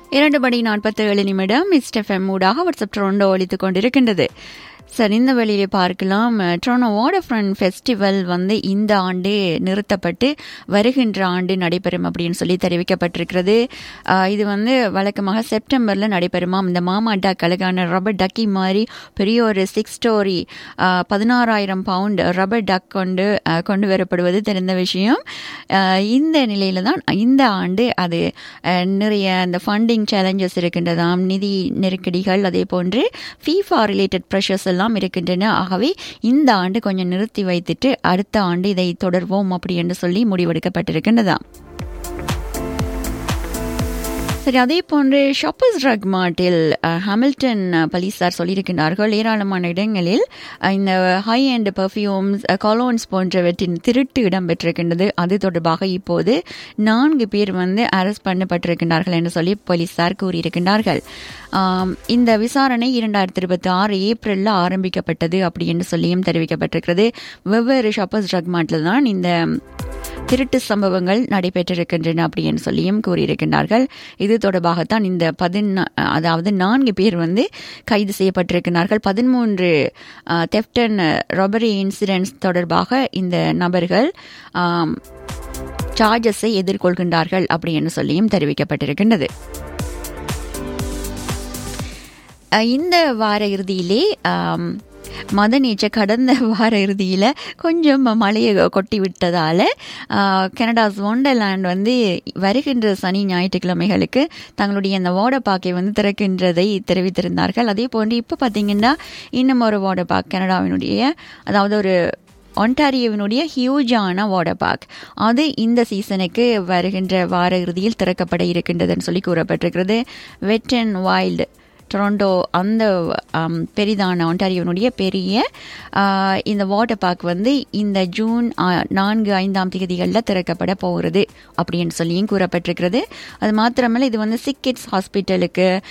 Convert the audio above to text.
இரண்டு மணி நாற்பத்தி ஏழு நிமிடம் மிஸ்டெஃப்எம் ஊடாக வாட்ஸ்அப் ட்ரோண்டோ ஒழித்துக் கொண்டிருக்கின்றது சார் இந்த வழியிலே பார்க்கலாம் ட்ரோனோ வாட்டர் ஃப்ரண்ட் ஃபெஸ்டிவல் வந்து இந்த ஆண்டு நிறுத்தப்பட்டு வருகின்ற ஆண்டு நடைபெறும் அப்படின்னு சொல்லி தெரிவிக்கப்பட்டிருக்கிறது ஆஹ் இது வந்து வழக்கமாக செப்டம்பரில் நடைபெறுமாம் இந்த மாமா டக் அழகான ரப்பர் டக்கி மாதிரி பெரிய ஒரு சிக்ஸ் ஸ்டோரி பதினாறாயிரம் பவுண்ட் ரப்பர் டக் கொண்டு ஆஹ் கொண்டு வரப்படுவது தெரிந்த விஷயம் ஆஹ் இந்த நிலையில தான் இந்த ஆண்டு அது ஆஹ் நிறைய அந்த ஃபண்டிங் சேலஞ்சஸ் இருக்கின்றதாம் நிதி நெருக்கடிகள் அதே போன்று ஃபீஃபா ரிலேட்டட் ப்ரெஷர்ஸ் எல்லாம் இருக்கின்றன ஆகவே இந்த ஆண்டு கொஞ்சம் நிறுத்தி வைத்துட்டு அடுத்த ஆண்டு இதை தொடர்வோம் அப்படி என்று சொல்லி முடிவெடுக்கப்பட்டிருக்கின்றதாம் சரி அதே போன்று ஷாப்பர்ஸ் ட்ரக் மார்ட்டில் ஹாமில்டன் போலீசார் சொல்லியிருக்கிறார்கள் ஏராளமான இடங்களில் அஹ், இந்த ஹை அண்ட் பர்ஃப்யூம்ஸ் காலோன்ஸ் போன்றவற்றின் திருட்டு இடம்பெற்றிருக்கின்றது அது தொடர்பாக இப்போது நான்கு பேர் வந்து அரெஸ்ட் பண்ணப்பட்டிருக்கின்றார்கள் என்று சொல்லி போலீசார் கூறியிருக்கின்றார்கள் ஆம், இந்த விசாரணை இரண்டாயிரத்தி இருபத்தி ஆறு ஏப்ரலில் ஆரம்பிக்கப்பட்டது அப்படி என்று சொல்லியும் தெரிவிக்கப்பட்டிருக்கிறது வெவ்வேறு ஷாப்பர்ஸ் ட்ரக் மார்ட்டில் தான் இந்த திருட்டு சம்பவங்கள் நடைபெற்றிருக்கின்றன அப்படின்னு சொல்லியும் கூறியிருக்கின்றார்கள் இது தொடர்பாகத்தான் இந்த பதினா அதாவது நான்கு பேர் வந்து கைது செய்யப்பட்டிருக்கிறார்கள் பதிமூன்று தெஃப்டன் ராபரி இன்சிடென்ட்ஸ் தொடர்பாக இந்த நபர்கள் சார்ஜஸை எதிர்கொள்கின்றார்கள் அப்படின்னு சொல்லியும் தெரிவிக்கப்பட்டிருக்கின்றது அஹ் இந்த வார இறுதியிலே ஆம், மத நேச்ச கடந்த வார இறுதியில் கொஞ்சம் மழையை கொட்டி விட்டதால் கனடாஸ் ஒண்டர்லேண்ட் வந்து வருகின்ற சனி ஞாயிற்றுக்கிழமைகளுக்கு தங்களுடைய அந்த வாட்டர் பார்க்கை வந்து திறக்கின்றதை தெரிவித்திருந்தார்கள் அதே போன்று இப்போ பார்த்தீங்கன்னா இன்னும் ஒரு வாட்டர் பார்க் கனடாவினுடைய அதாவது ஒரு ஒன்டாரியோவினுடைய ஹியூஜான வாட்டர் பார்க் அது இந்த சீசனுக்கு வருகின்ற வார இறுதியில் திறக்கப்பட இருக்கின்றதுன்னு சொல்லி கூறப்பட்டிருக்கிறது வெட் அண்ட் வைல்டு டொரண்டோ அந்த ஆம், பெரிதான ஒன்டாரியோனுடைய பெரிய ஆ, இந்த வாட்டர் பார்க் வந்து இந்த ஜூன் ஆ, நான்கு ஐந்தாம் தேதிகளில் திறக்கப்பட போகிறது அப்படின்னு சொல்லியும் கூறப்பட்டிருக்கிறது அது மாத்திரமல்ல இது வந்து சிக்கிட்ஸ் ஹாஸ்பிட்டலுக்கு